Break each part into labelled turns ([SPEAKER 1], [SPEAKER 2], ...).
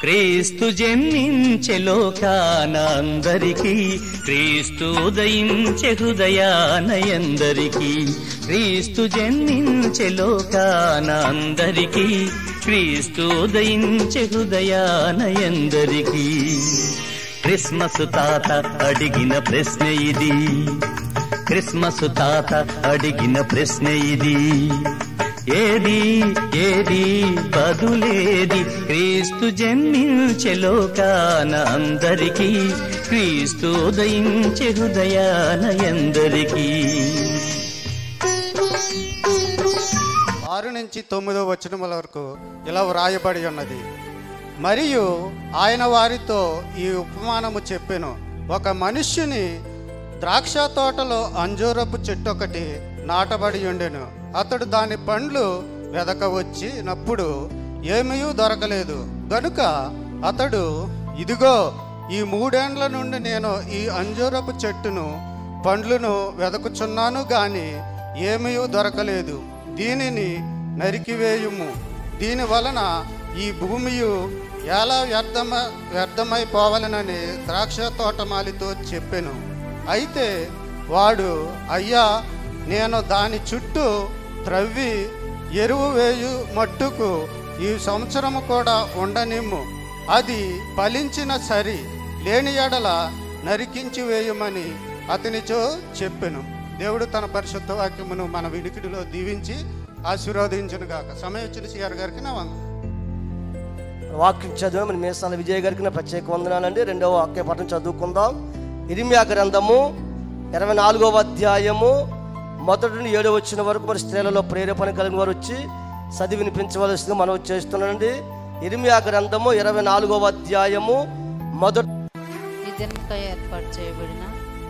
[SPEAKER 1] క్రీస్తు జన్మించే లోకాన అందరికీ క్రీస్తు ఉదయించే హృదయానయందరికీ క్రీస్తు జన్మించే లోకాన అందరికీ క్రీస్తు ఉదయించే హృదయానయందరికీ క్రిస్మస్ తాత అడిగిన ప్రశ్న ఇది క్రిస్మస్ తాత అడిగిన ప్రశ్న ఇది ఏది ఏది బదులేది క్రీస్తు జన్మించే లోకాన అందరికీ క్రీస్తు ఉదయించే హృదయాన ఎందరికీ
[SPEAKER 2] ఆరు నుంచి తొమ్మిదో వచనముల వరకు ఇలా వ్రాయబడి ఉన్నది మరియు ఆయన వారితో ఈ ఉపమానము చెప్పెను ఒక మనుష్యుని ద్రాక్ష తోటలో అంజూరపు చెట్టు ఒకటి నాటబడి ఉండెను అతడు దాని పండ్లు వెదక వచ్చినప్పుడు ఏమీ దొరకలేదు గనుక అతడు ఇదిగో ఈ మూడేండ్ల నుండి నేను ఈ అంజూరపు చెట్టును పండ్లను వెదకుచున్నాను గాని ఏమీ దొరకలేదు దీనిని నరికివేయుము దీని వలన ఈ భూమియు ఎలా వ్యర్థమ వ్యర్థమైపోవాలనని ద్రాక్ష తోటమాలితో చెప్పెను అయితే వాడు అయ్యా నేను దాని చుట్టూ త్రవ్వి ఎరువు వేయు మట్టుకు ఈ సంవత్సరము కూడా ఉండనిమ్ము అది ఫలించిన సరి లేని ఎడల నరికించి వేయమని అతనితో చెప్పెను దేవుడు తన పరిశుద్ధ వాక్యమును మన వినికిడిలో దీవించి ఆశీర్వదించును గాక సమయం ఇచ్చిన సిఆర్ గారికి నా వందనం.
[SPEAKER 3] వాక్యం చదివే మన మేసాల విజయ్ గారికి నా ప్రత్యేక వందనాలండి రెండవ వాక్య పఠనం చదువుకుందాం ఇరిమియా గ్రంథము ఇరవై నాలుగవ అధ్యాయము మొదటి నుండి ఏడవ వచ్చిన వరకు మరి స్త్రీలలో ప్రేరేపణ కలిగిన వారు వచ్చి చదివి వినిపించవలసింది మనం చేస్తున్నానండి ఇరిమియా గ్రంథము ఇరవై నాలుగవ అధ్యాయము మొదటి
[SPEAKER 4] ఈ దినముకై ఏర్పాటు చేయబడిన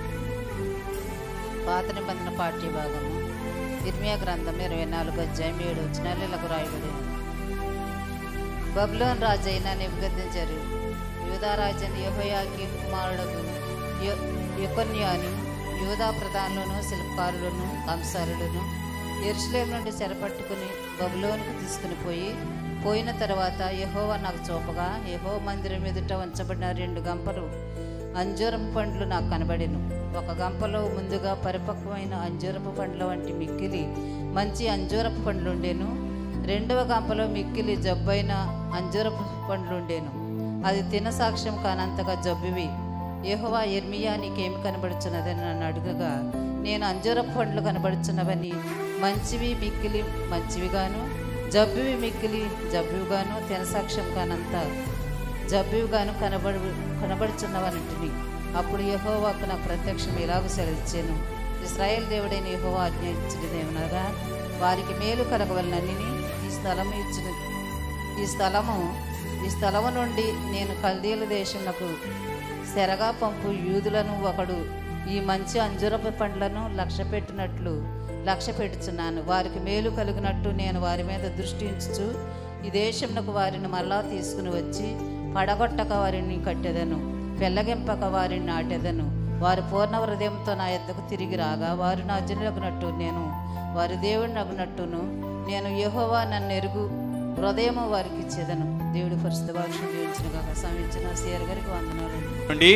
[SPEAKER 4] పాత నిబంధన పాఠ్య భాగము ఇర్మియా గ్రంథం ఇరవై నాలుగు అధ్యాయం ఏడు వచ్చిన నెలకు రాయబడి ఉంది. బబులోన్ రాజైన నిబద్ధించరు యూదారాజైన యహోయాకి కుమారుడు యొకొన్యాను యూదా ప్రధానులను శిల్పకారులను కంసారులను ఎరుసలేం నుండి చెరపట్టుకుని బబులోనుకు తీసుకుని పోయి పోయిన తర్వాత యహోవా నాకు చూపగా యహో మందిరం ఎదుట ఉంచబడిన రెండు గంపలు అంజూరపు పండ్లు నాకు కనబడిను ఒక గంపలో ముందుగా పరిపక్వమైన అంజూరపు పండ్ల వంటి మిక్కిలి మంచి అంజూరపు పండ్లు ఉండేను రెండవ గంపలో మిక్కిలి జబ్బైన అంజూరపు పండ్లు ఉండేను అది తిన సాక్ష్యం కానంతగా జబ్బివి యెహోవా ఇర్మియా నీకేమి కనబడుచున్నదని నన్ను అడుగగా నేను అంజూరపు పండ్లు కనబడుచున్నవని మంచివి మిక్కిలి మంచివిగాను జబ్బివి మిక్కిలి జబ్బివిగాను తిన సాక్ష్యం కానంత జబ్బివిగాను కనబడు కనబడుచున్నవనంటిని అప్పుడు యెహోవాకు నాకు ప్రత్యక్షం ఇలాగ సెలవిచ్చాను ఇస్రాయేల్ దేవుడైన యెహోవా ఆజ్ఞ ఇచ్చినదేమనగా వారికి మేలు కలగవలనని ఈ స్థలము ఇచ్చిన ఈ స్థలము ఈ స్థలము నుండి నేను కల్దీల దేశమునకు సెరగా పంపు యూదులను ఒకడు ఈ మంచి అంజురపు పండ్లను లక్ష్య పెట్టినట్లు లక్ష్య పెట్టుచున్నాను వారికి మేలు కలిగినట్టు నేను వారి మీద దృష్టి ఉంచుచు ఈ దేశమునకు వారిని మరలా తీసుకుని వచ్చి పడగొట్టక వారిని కట్టెదను పెళ్ళగింపక వారిని నాటెదను వారు పూర్ణ హృదయంతో నా ఎద్దకు తిరిగి రాగా వారు నా జనులగునట్టు నేను వారి దేవుడిని అగునట్టును నేను యెహోవా నన్ను ఎరుగు హృదయము వారికి ఇచ్చేదను దేవుడి పరిశుద్ధ భాషను దీవించిన కాక సమీక్షణ సీఆర్ గారికి వందనాలు
[SPEAKER 5] అండి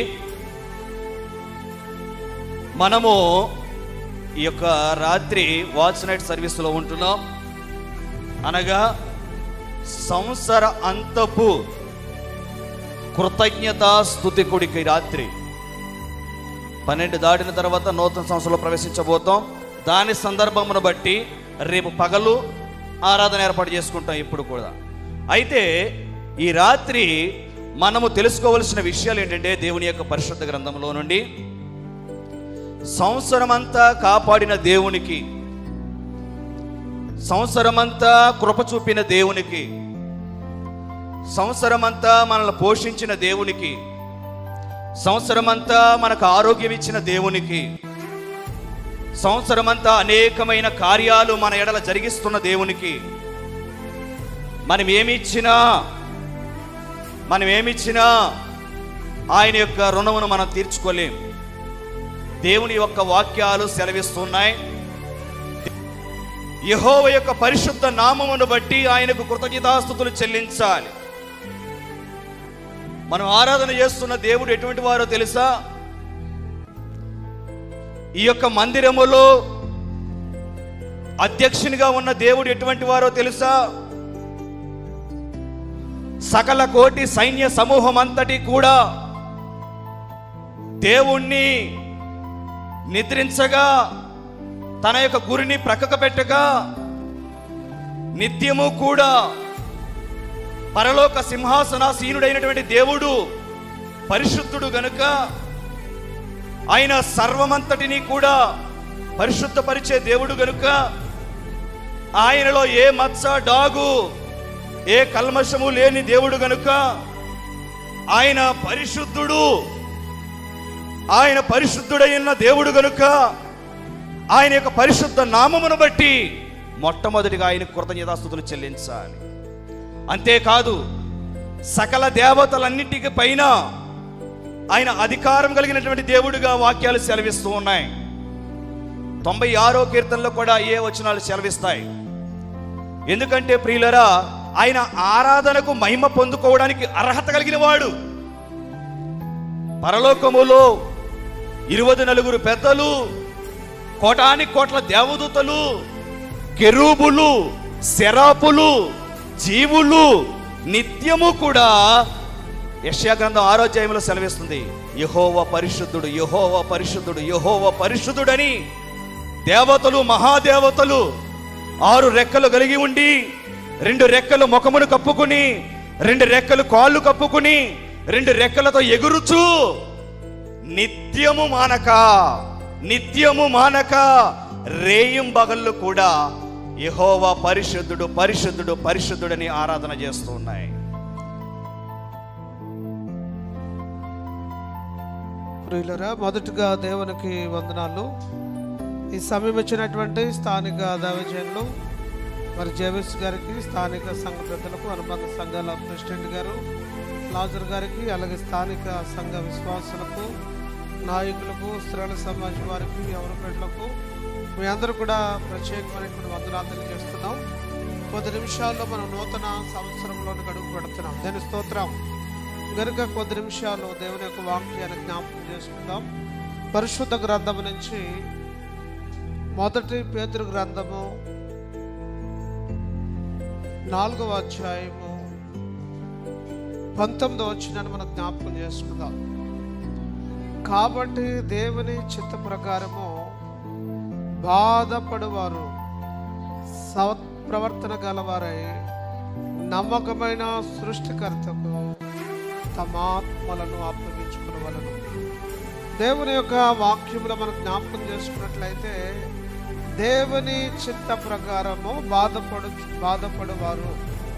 [SPEAKER 5] మనము ఈ యొక్క రాత్రి వాచ్ నైట్ సర్వీస్లో ఉంటున్నాం అనగా సంవత్సర అంతపు కృతజ్ఞతా స్థుతి కొడికి రాత్రి పన్నెండు దాటిన తర్వాత నూతన సంవత్సరంలో ప్రవేశించబోతాం దాని సందర్భమును బట్టి రేపు పగలు ఆరాధన ఏర్పాటు చేసుకుంటాం ఇప్పుడు కూడా అయితే ఈ రాత్రి మనము తెలుసుకోవలసిన విషయాలు ఏంటంటే దేవుని యొక్క పరిశుద్ధ గ్రంథంలో నుండి సంవత్సరమంతా కాపాడిన దేవునికి సంవత్సరమంతా కృప చూపిన దేవునికి సంవత్సరమంతా మనల్ని పోషించిన దేవునికి సంవత్సరమంతా మనకు ఆరోగ్యం ఇచ్చిన దేవునికి సంవత్సరమంతా అనేకమైన కార్యాలు మన ఎడల జరిగిస్తున్న దేవునికి మనం ఏమిచ్చినా మనం ఏమిచ్చినా ఆయన యొక్క రుణమును మనం తీర్చుకోలేం దేవుని యొక్క వాక్యాలు సెలవిస్తున్నాయి యహోవ యొక్క పరిశుద్ధ నామమును బట్టి ఆయనకు కృతజ్ఞతాస్థుతులు చెల్లించాలి మనం ఆరాధన చేస్తున్న దేవుడు ఎటువంటి వారో తెలుసా ఈ యొక్క మందిరములో అధ్యక్షునిగా ఉన్న దేవుడు ఎటువంటి వారో తెలుసా సకల కోటి సైన్య సమూహం అంతటి కూడా దేవుణ్ణి నిద్రించగా తన యొక్క గురిని ప్రక్కకు పెట్టగా నిత్యము కూడా పరలోక సింహాసనాసీనుడైనటువంటి దేవుడు పరిశుద్ధుడు గనుక ఆయన సర్వమంతటిని కూడా పరిశుద్ధపరిచే దేవుడు గనుక ఆయనలో ఏ మత్స డాగు ఏ కల్మషము లేని దేవుడు గనుక ఆయన పరిశుద్ధుడు ఆయన పరిశుద్ధుడైన దేవుడు గనుక ఆయన యొక్క పరిశుద్ధ నామమును బట్టి మొట్టమొదటిగా ఆయన కృతజ్ఞతాస్థుతులు చెల్లించాలి అంతేకాదు సకల దేవతలన్నిటికి పైన ఆయన అధికారం కలిగినటువంటి దేవుడిగా వాక్యాలు సెలవిస్తూ ఉన్నాయి తొంభై ఆరో కీర్తనలో కూడా ఏ వచనాలు సెలవిస్తాయి ఎందుకంటే ప్రియులరా ఆయన ఆరాధనకు మహిమ పొందుకోవడానికి అర్హత కలిగిన వాడు పరలోకములో ఇరవై నలుగురు పెద్దలు కోటాని కోట్ల దేవదూతలు కెరూబులు శరాపులు జీవులు నిత్యము కూడా యెషయా గ్రంథం ఆరోగ్యంలో సెలవిస్తుంది యహోవ పరిశుద్ధుడు యహోవ పరిశుద్ధుడు యహోవ పరిశుద్ధుడని దేవతలు మహాదేవతలు ఆరు రెక్కలు కలిగి ఉండి రెండు రెక్కలు ముఖమును కప్పుకుని రెండు రెక్కలు కాళ్ళు కప్పుకుని రెండు రెక్కలతో ఎగురుచు నిత్యము మానక నిత్యము మానక రేయం బగళ్ళు కూడా యెహోవా పరిశుద్ధుడు పరిశుద్ధుడు పరిశుద్ధుడని ఆరాధన చేస్తూ ఉన్నాయి
[SPEAKER 6] ప్రియులరా మొదటగా దేవునికి వందనాలు ఈ సమయం ఇచ్చినటువంటి స్థానిక దైవజనులు మరి జేవిస్ గారికి స్థానిక సంఘ పెద్దలకు అనుబంధ సంఘాల ప్రెసిడెంట్ గారు లాజర్ గారికి అలాగే స్థానిక సంఘ విశ్వాసులకు నాయకులకు స్త్రీల సమాజం వారికి ఎవరి బిడ్డలకు మీ అందరూ కూడా ప్రత్యేకమైనటువంటి వందనాలు తెలియజేస్తున్నాం కొద్ది నిమిషాల్లో మనం నూతన సంవత్సరంలోని గడుపు పెడుతున్నాం దాని స్తోత్రం గనుక కొద్ది నిమిషాలు దేవుని యొక్క వాక్యాన్ని జ్ఞాపకం చేసుకుందాం పరిశుద్ధ గ్రంథము నుంచి మొదటి పేతురు గ్రంథము నాలుగవ అధ్యాయము పంతొమ్మిదవ వచ్చినాన్ని మనం జ్ఞాపకం చేసుకుందాం కాబట్టి దేవుని చిత్త ప్రకారము బాధపడువారు సత్ప్రవర్తన గలవారై నమ్మకమైన సృష్టికర్తకు తమ ఆత్మలను అప్పగించుకునవలను దేవుని యొక్క వాక్యములో మనం జ్ఞాపకం చేసుకున్నట్లయితే దేవుని చిత్త ప్రకారము బాధపడు బాధపడువారు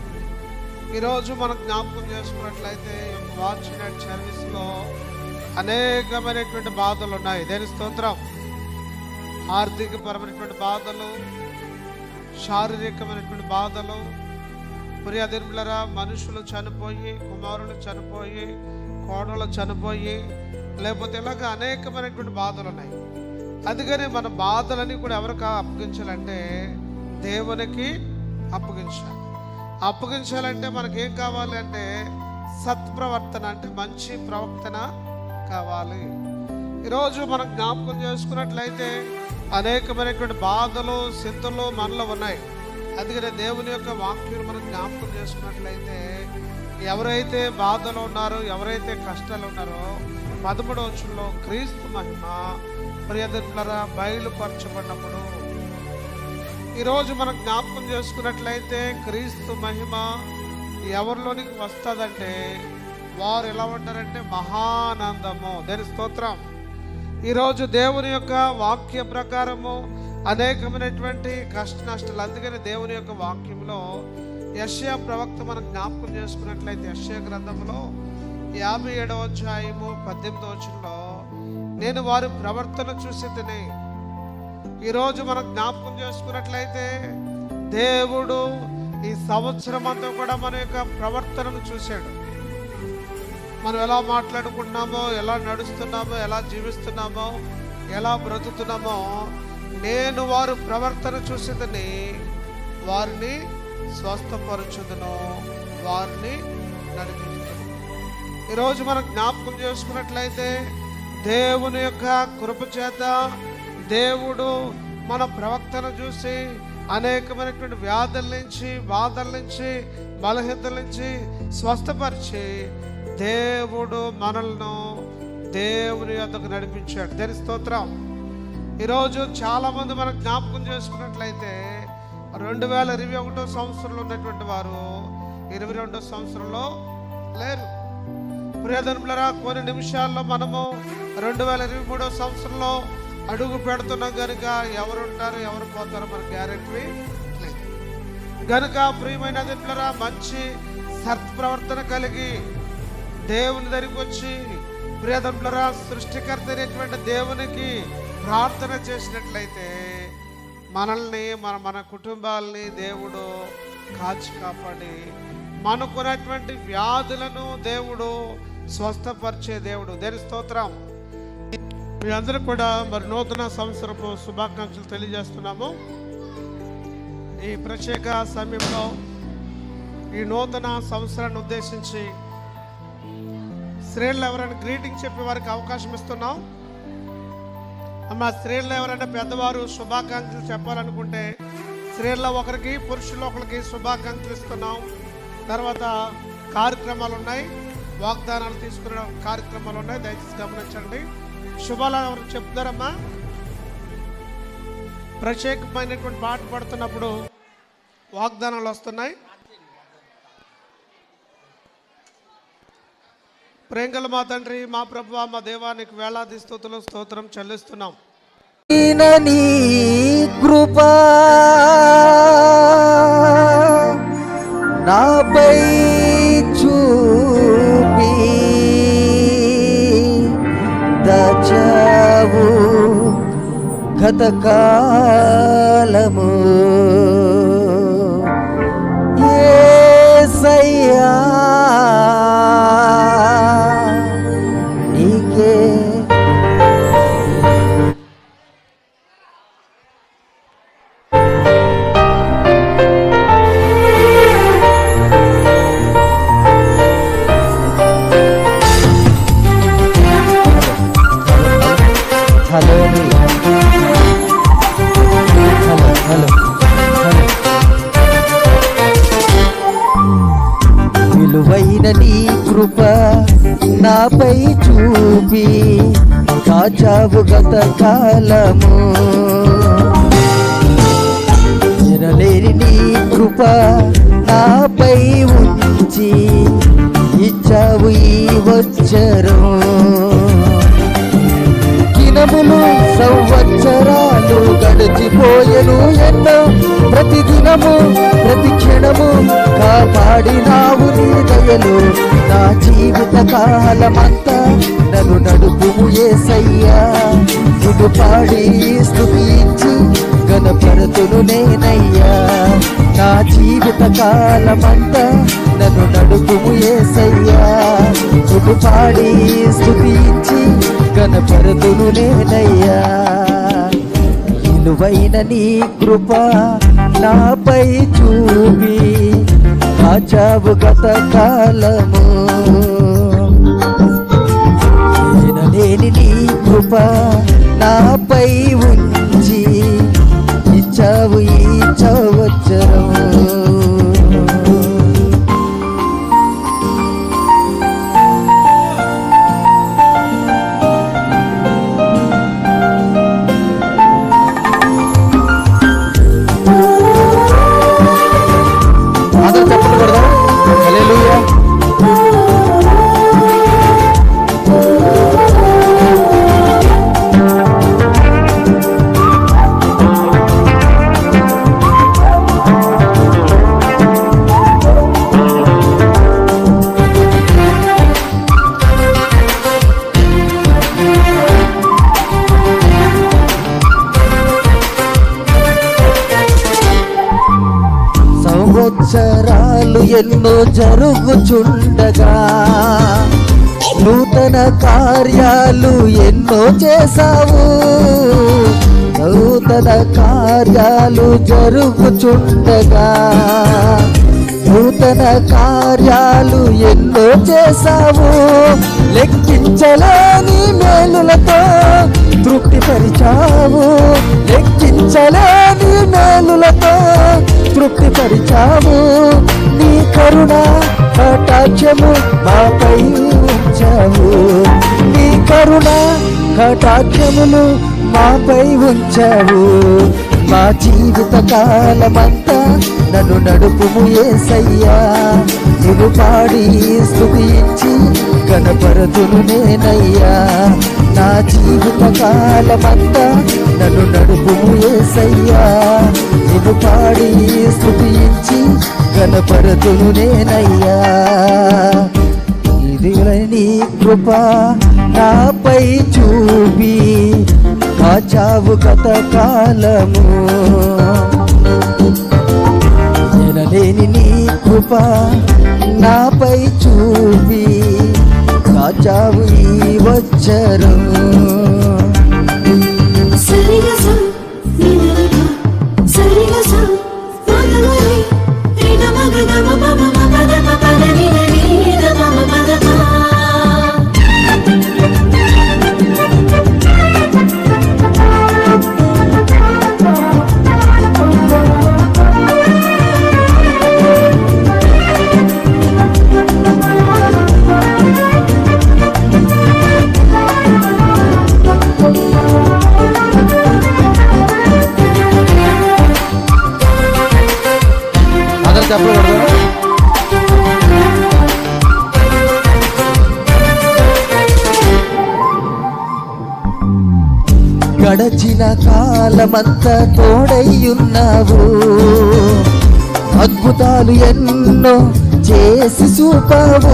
[SPEAKER 6] ఈరోజు మనం జ్ఞాపకం చేసుకున్నట్లయితే ఈ యొక్క వాచ్ నైట్ సర్వీస్లో అనేకమైనటువంటి బాధలు ఉన్నాయి దేని స్తోత్రం ఆర్థికపరమైనటువంటి బాధలు శారీరకమైనటువంటి బాధలు ప్రియదిర్ములరా మనుషులు చనిపోయి కుమారులు చనిపోయి కోడలు చనిపోయి లేకపోతే ఇలాగ అనేకమైనటువంటి బాధలు ఉన్నాయి అందుకని మన బాధలని కూడా ఎవరికి అప్పగించాలంటే దేవునికి అప్పగించాలి అప్పగించాలంటే మనకేం కావాలి అంటే సత్ప్రవర్తన అంటే మంచి ప్రవర్తన కావాలి ఈరోజు మనం జ్ఞాపకం చేసుకున్నట్లయితే అనేకమైనటువంటి బాధలు స్థితులు మనలో ఉన్నాయి అందుకనే దేవుని యొక్క వాక్యం మనం జ్ఞాపకం చేసుకున్నట్లయితే ఎవరైతే బాధలు ఉన్నారో ఎవరైతే కష్టాలు ఉన్నారో పదమూడవ వచ్చంలో క్రీస్తు మహిమ ప్రియదులరా బయలుపరచబడినప్పుడు ఈరోజు మనం జ్ఞాపకం చేసుకున్నట్లయితే క్రీస్తు మహిమ ఎవరిలోనికి వస్తుందంటే వారు ఎలా ఉంటారంటే మహానందము దేని స్తోత్రం ఈరోజు దేవుని యొక్క వాక్య ప్రకారము అనేకమైనటువంటి కష్ట నష్టాలు అందుకని దేవుని యొక్క వాక్యంలో యశ్యా ప్రవక్త మనం జ్ఞాపకం చేసుకున్నట్లయితే యశ్యా గ్రంథంలో యాభై ఏడవ అధ్యాయము పద్దెనిమిదవ వచనంలో నేను వారి ప్రవర్తన చూసి తిని ఈరోజు మనం జ్ఞాపకం చేసుకున్నట్లయితే దేవుడు ఈ సంవత్సరం అంతా కూడా మన యొక్క ప్రవర్తనను చూశాడు మనం ఎలా మాట్లాడుకుంటున్నామో ఎలా నడుస్తున్నామో ఎలా జీవిస్తున్నామో ఎలా బ్రతుకుతున్నామో నేను వారు ప్రవర్తన చూసేదని వారిని స్వస్థపరచుదును వారిని నడిపించుదును ఈరోజు మనం జ్ఞాపకం చేసుకున్నట్లయితే దేవుని యొక్క కృప చేత దేవుడు మన ప్రవక్తన చూసి అనేకమైనటువంటి వ్యాధుల నుంచి బాధల నుంచి బలహీనతల నుంచి స్వస్థపరిచి దేవుడు మనల్ని దేవుని యొద్దకు నడిపించాడు దేని స్తోత్రం ఈరోజు చాలా మంది మనం జ్ఞాపకం చేసుకున్నట్లయితే రెండు వేల ఇరవై ఒకటో సంవత్సరంలో ఉన్నటువంటి వారు ఇరవై రెండో సంవత్సరంలో లేరు ప్రియధనులరా కొన్ని నిమిషాల్లో మనము రెండు వేల ఇరవై మూడో సంవత్సరంలో అడుగు పెడుతున్నాం కనుక ఎవరు ఉంటారు ఎవరు పోతారో మన గ్యారెంటీ లేదు గనుక ప్రియమైన దిట్లరా మంచి సత్ప్రవర్తన కలిగి దేవుని దగ్గరికి వచ్చి ప్రియదంపులరా సృష్టికర్త అయినటువంటి దేవునికి ప్రార్థన చేసినట్లయితే మనల్ని మన మన కుటుంబాలని దేవుడు కాచి కాపాడి మనకున్నటువంటి వ్యాధులను దేవుడు స్వస్థపరిచే దేవుడు దేని స్తోత్రం మీ అందరూ కూడా మరి నూతన సంవత్సరపు శుభాకాంక్షలు తెలియజేస్తున్నాము ఈ ప్రత్యేక సమయంలో ఈ నూతన సంవత్సరాన్ని ఉద్దేశించి స్త్రీలు ఎవరైనా గ్రీటింగ్ చెప్పే వారికి అవకాశం ఇస్తున్నాం అమ్మ స్త్రీలు ఎవరైనా పెద్దవారు శుభాకాంక్షలు చెప్పాలనుకుంటే స్త్రీల్లో ఒకరికి పురుషుల్లో ఒకరికి శుభాకాంక్షలు ఇస్తున్నాం తర్వాత కార్యక్రమాలు ఉన్నాయి వాగ్దానాలు తీసుకునే కార్యక్రమాలు ఉన్నాయి దయచేసి గమనించండి శుభాలు ఎవరు చెప్తారమ్మా ప్రత్యేకమైనటువంటి పాట పడుతున్నప్పుడు వాగ్దానాలు వస్తున్నాయి ప్రేంగల మా తండ్రి మా ప్రభు మా దేవానికి వేలాది స్తోతులు స్తోత్రం చెల్లిస్తున్నాం
[SPEAKER 7] నీ కృపా నాపై చూపి దచావు గతకాలము ఏసయ్యా నీకే హలో హలో హలో విలువైన నీ కృప నాపై చూపి కాచావు గత కాలము ఎనలేని నీ కృప నాపై ఉంచి ఇచ్చావు ఈ వచ్చరం దినములు సంవత్సరాలు గడిచిపోయెను ఎన్నో ప్రతి దినము ప్రతి క్షణము కాపాడినావు నీ దయలు నా జీవిత కాలమంతా నన్ను నడుపుము ఏసయ్యా ఇటు పాడి స్థుతించి గణపరతును నేనయ్యా నా జీవిత కాలమంతా నన్ను నడుపుము ఏసయ్యా ఇటు పాడి స్థుతించి గణపరతును నేనయ్యా విలువైన నీ కృప నాపై చూపి కాచావు గత కాలము వినలేని నీ కృప నాపై ఉంచి ఇచ్చావు ఈ చవచ్చరం అందరూ చెప్పండి కొడదాం హల్లెలూయా సంవత్సరాలు ఎన్నో జరుగుచుండగా నూతన కార్యాలు ఎన్నో చేశావు నూతన కార్యాలు జరుగుచుండగా నూతన కార్యాలు ఎన్నో చేశావు లెక్కించలేని మేలులతో తృప్తిపరిచావు లెక్కించలేని మేలులతో తృప్తిపరిచావు నీ కరుణ కటాక్షము మాపై ఉంచావు నీ కరుణ కటాక్షములు మాపై ఉంచావు మా జీవిత కాలమంతా నన్ను నడుపుము ఏసయ్యా నిన్ను పాడి స్తుతించి గణపరతును నేనయ్యా నా జీవిత కాలమంతా నన్ను నడుపుము ఏసయ్యా నిన్ను పాడి స్తుతించి గణపరతును నేనయ్యా ఇది నీ కృప నాపై చూపి కాచావు గత కాలము ఎనలేని నీ కృప నాపై చూపి కాచావు ఈ వచ్చరం
[SPEAKER 8] సరిగస నినరగ సరిగస మగమరి రిన మగ గమ మమ మపద మపద నిన నీద మమ పదప
[SPEAKER 7] అందరు చెప్పకూడదు గడచిన కాలమంతా తోడయ్యున్నావు అద్భుతాలు ఎన్నో చేసి చూపావు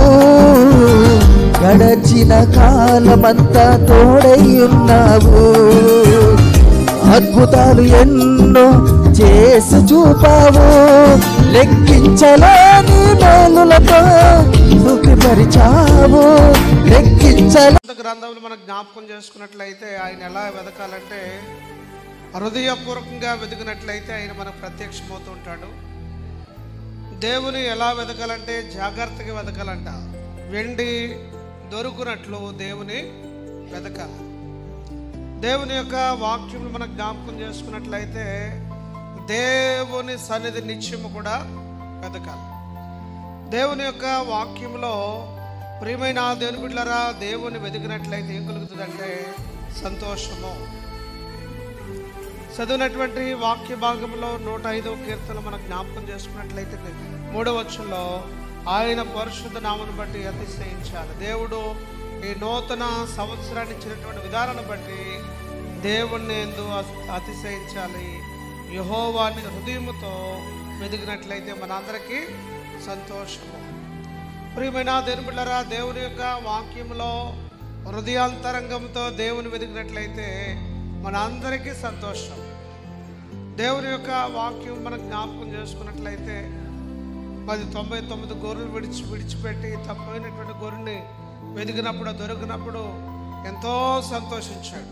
[SPEAKER 7] గడచిన కాలమంతా తోడయ్యున్నావు అద్భుతాలు ఎన్నో చేసి చూపావు లెక్కించలేని మేలులతో సుఖపరిచావు లెక్కించలే
[SPEAKER 6] పరిశుద్ధ గ్రంథంలో మనం జ్ఞాపకం చేసుకున్నట్లయితే ఆయన ఎలా వెతకాలంటే హృదయపూర్వకంగా వెతికినట్లయితే ఆయన మనకు ప్రత్యక్షమవుతూ ఉంటాడు దేవుని ఎలా వెతకాలంటే జాగ్రత్తగా వెతకాలంట వెండి దొరుకునట్లు దేవుని వెతకాలి దేవుని యొక్క వాక్యం మనం జ్ఞాపకం చేసుకున్నట్లయితే దేవుని సన్నిధి నిత్యము కూడా వెతకాలి దేవుని యొక్క వాక్యంలో ప్రియమైన దేవుని బిడ్డలారా దేవుని వెతికినట్లయితే ఏం కలుగుతుందంటే సంతోషము చదివినటువంటి వాక్య భాగంలో నూట ఐదవ కీర్తన మనం జ్ఞాపకం చేసుకున్నట్లయితే మూడవ వచ్చంలో ఆయన పరిశుద్ధ నామను బట్టి అతిశయించాలి దేవుడు ఈ నూతన సంవత్సరాన్ని ఇచ్చినటువంటి విధానాన్ని బట్టి దేవుణ్ణి ఎందు అతిశయించాలి యహోవాని హృదయముతో వెతికినట్లయితే మనందరికీ సంతోషము ప్రియమైన దేవుని బిడ్డలారా దేవుని యొక్క వాక్యంలో హృదయాంతరంగంతో దేవుని వెతికినట్లయితే మన అందరికీ సంతోషం దేవుని యొక్క వాక్యం మనం జ్ఞాపకం చేసుకున్నట్లయితే పది తొంభై తొమ్మిది గొర్రెలు విడిచి విడిచిపెట్టి తప్పైనటువంటి గొర్రెని వెతికినప్పుడు దొరికినప్పుడు ఎంతో సంతోషించాడు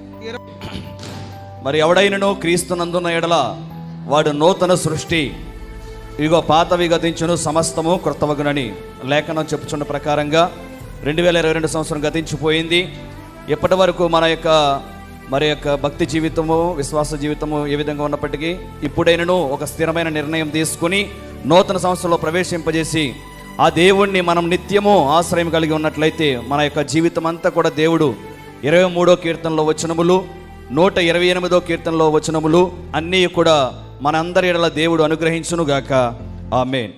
[SPEAKER 5] మరి ఎవడైనను క్రీస్తునందున్న ఎడల వాడు నూతన సృష్టి ఇగో పాతవి గతించును సమస్తము క్రొత్తవగునని లేఖనం చెప్పుచున్న ప్రకారంగా రెండు వేల ఇరవై రెండు సంవత్సరం గతించిపోయింది ఇప్పటి వరకు మన యొక్క మరి యొక్క భక్తి జీవితము విశ్వాస జీవితము ఏ విధంగా ఉన్నప్పటికీ ఇప్పుడైనను ఒక స్థిరమైన నిర్ణయం తీసుకుని నూతన సంవత్సరంలో ప్రవేశింపజేసి ఆ దేవుణ్ణి మనం నిత్యము ఆశ్రయం కలిగి ఉన్నట్లయితే మన యొక్క జీవితం అంతా కూడా దేవుడు ఇరవై మూడో కీర్తనలో వచనములు నూట ఇరవై ఎనిమిదో కీర్తనలో వచనములు అన్నీ కూడా మనందరి ఎడల దేవుడు అనుగ్రహించునుగాక ఆమెన్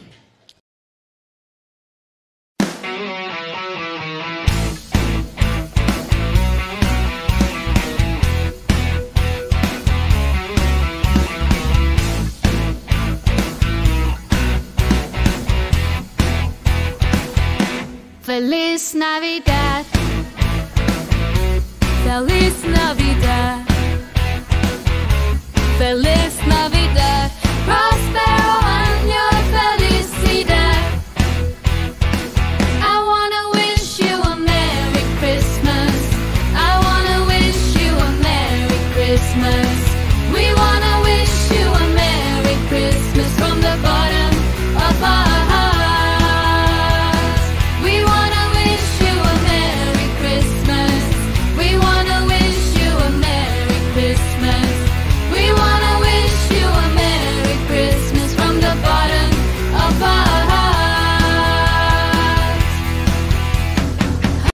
[SPEAKER 9] Feliz Navidad. Feliz Navidad. Feliz Navidad. Prospero año felicidad. I wanna wish you a Merry Christmas. I wanna wish you a Merry Christmas.